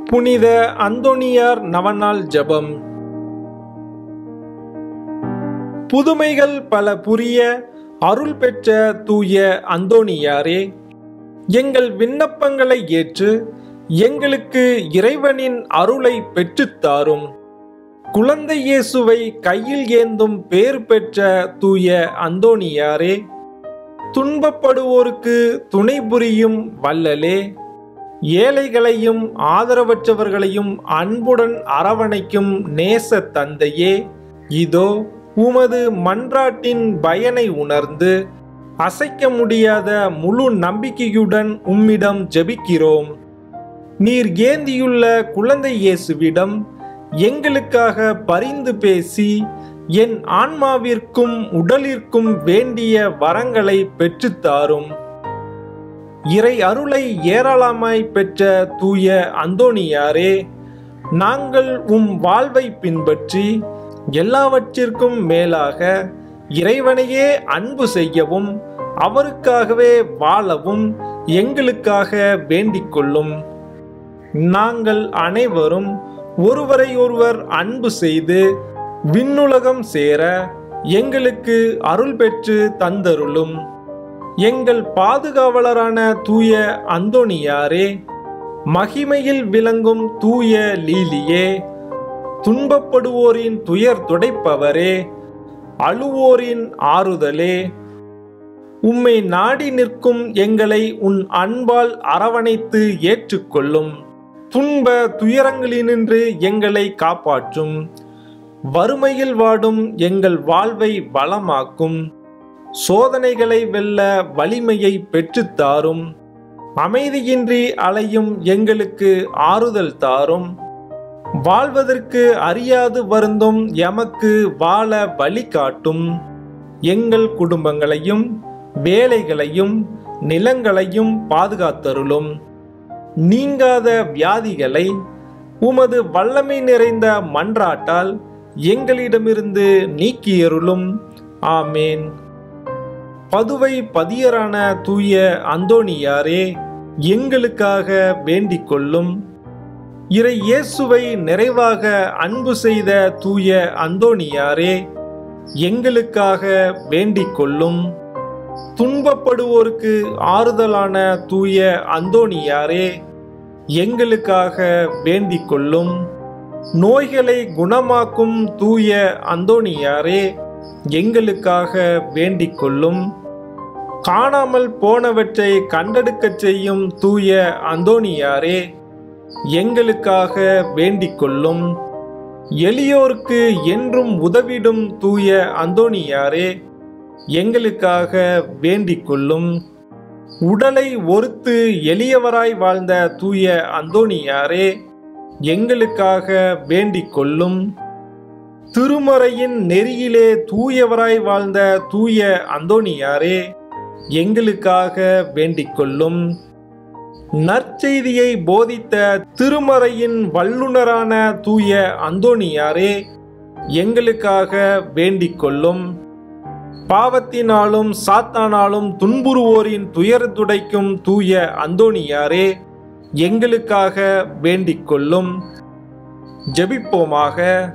புனித அந்தோனியார் நவநாள் ஜெபம் புதுமைகள் பல புரிய அருள் பெற்ற தூய அந்தோனியாரே எங்கள் விண்ணப்பங்களை ஏற்று எங்களுக்கு இறைவனின் அருளை பெற்றுத்தாரும் குழந்தை இயேசுவை கையில் ஏந்தும் பேர் பெற்ற தூய அந்தோனியாரே துன்பப்படுவோருக்கு துணை புரியும் வல்லலே ஏழைகளையும் ஆதரவற்றவர்களையும் அன்புடன் அரவணைக்கும் நேச தந்தையே இதோ உமது மன்றாட்டின் பயனை உணர்ந்து அசைக்க முடியாத முழு நம்பிக்கையுடன் உம்மிடம் ஜெபிக்கிறோம் நீர் ஏந்தியுள்ள குழந்தை இயேசுவிடம் எங்களுக்காக பரிந்து பேசி என் ஆன்மாவிற்கும் உடலிற்கும் வேண்டிய வரங்களை பெற்றுத்தாரும் இறை அருளை ஏராளமாய் பெற்ற தூய அந்தோணியாரே நாங்கள் உம் வாழ்வை பின்பற்றி எல்லாவற்றிற்கும் மேலாக இறைவனையே அன்பு செய்யவும் அவருக்காகவே வாழவும் எங்களுக்காக வேண்டிக் கொள்ளும் நாங்கள் அனைவரும் ஒருவரை ஒருவர் அன்பு செய்து விண்ணுலகம் சேர எங்களுக்கு அருள் பெற்று தந்தருளும் எங்கள் பாதுகாவலரான தூய அந்தோணியாரே மகிமையில் விளங்கும் தூய லீலியே துன்பப்படுவோரின் துயர் துடைப்பவரே அழுவோரின் ஆறுதலே உம்மை நாடி நிற்கும் எங்களை உன் அன்பால் அரவணைத்து ஏற்றுக்கொள்ளும் துன்ப துயரங்களினின்று எங்களை காப்பாற்றும் வறுமையில் வாடும் எங்கள் வாழ்வை வளமாக்கும் சோதனைகளை வெல்ல வலிமையை பெற்றுத்தாரும் அமைதியின்றி அலையும் எங்களுக்கு ஆறுதல் தாரும் வாழ்வதற்கு அறியாது வருந்தும் எமக்கு வாழ வழி காட்டும் எங்கள் குடும்பங்களையும் வேலைகளையும் நிலங்களையும் பாதுகாத்தருளும் நீங்காத வியாதிகளை உமது வல்லமை நிறைந்த மன்றாட்டால் எங்களிடமிருந்து நீக்கியருளும் ஆமேன் பதுவை பதியரான தூய அந்தோணியாரே எங்களுக்காக வேண்டிக் கொள்ளும் இறை இயேசுவை நிறைவாக அன்பு செய்த தூய அந்தோணியாரே எங்களுக்காக வேண்டிக் கொள்ளும் துன்பப்படுவோருக்கு ஆறுதலான தூய அந்தோணியாரே எங்களுக்காக வேண்டிக் கொள்ளும் நோய்களை குணமாக்கும் தூய அந்தோணியாரே எங்களுக்காக வேண்டிக் கொள்ளும் காணாமல் போனவற்றை கண்டெடுக்கச் செய்யும் தூய அந்தோணியாரே எங்களுக்காக வேண்டிக் கொள்ளும் எளியோருக்கு என்றும் உதவிடும் தூய அந்தோணியாரே எங்களுக்காக வேண்டிக் கொள்ளும் உடலை ஒருத்து எளியவராய் வாழ்ந்த தூய அந்தோணியாரே எங்களுக்காக வேண்டிக் கொள்ளும் திருமறையின் நெறியிலே தூயவராய் வாழ்ந்த தூய அந்தோணியாரே எங்களுக்காக வேண்டிக் கொள்ளும் நற்செய்தியை போதித்த திருமறையின் வல்லுனரான தூய அந்தோணியாரே எங்களுக்காக வேண்டிக் கொள்ளும் பாவத்தினாலும் சாத்தானாலும் துன்புறுவோரின் துயர் துடைக்கும் தூய அந்தோணியாரே எங்களுக்காக வேண்டிக் கொள்ளும் ஜெபிப்போமாக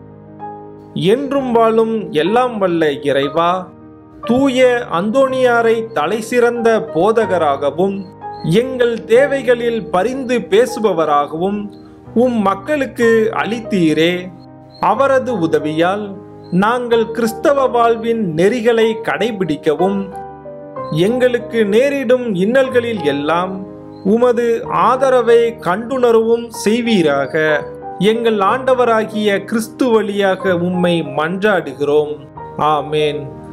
என்றும் வாழும் எல்லாம் வல்ல இறைவா தூய அந்தோணியாரை தலை சிறந்த போதகராகவும் எங்கள் தேவைகளில் பரிந்து பேசுபவராகவும் உம் மக்களுக்கு அளித்தீரே அவரது உதவியால் நாங்கள் கிறிஸ்தவ வாழ்வின் நெறிகளை கடைபிடிக்கவும் எங்களுக்கு நேரிடும் இன்னல்களில் எல்லாம் உமது ஆதரவை கண்டுணரவும் செய்வீராக எங்கள் ஆண்டவராகிய கிறிஸ்து வழியாக உம்மை மன்றாடுகிறோம் ஆமேன்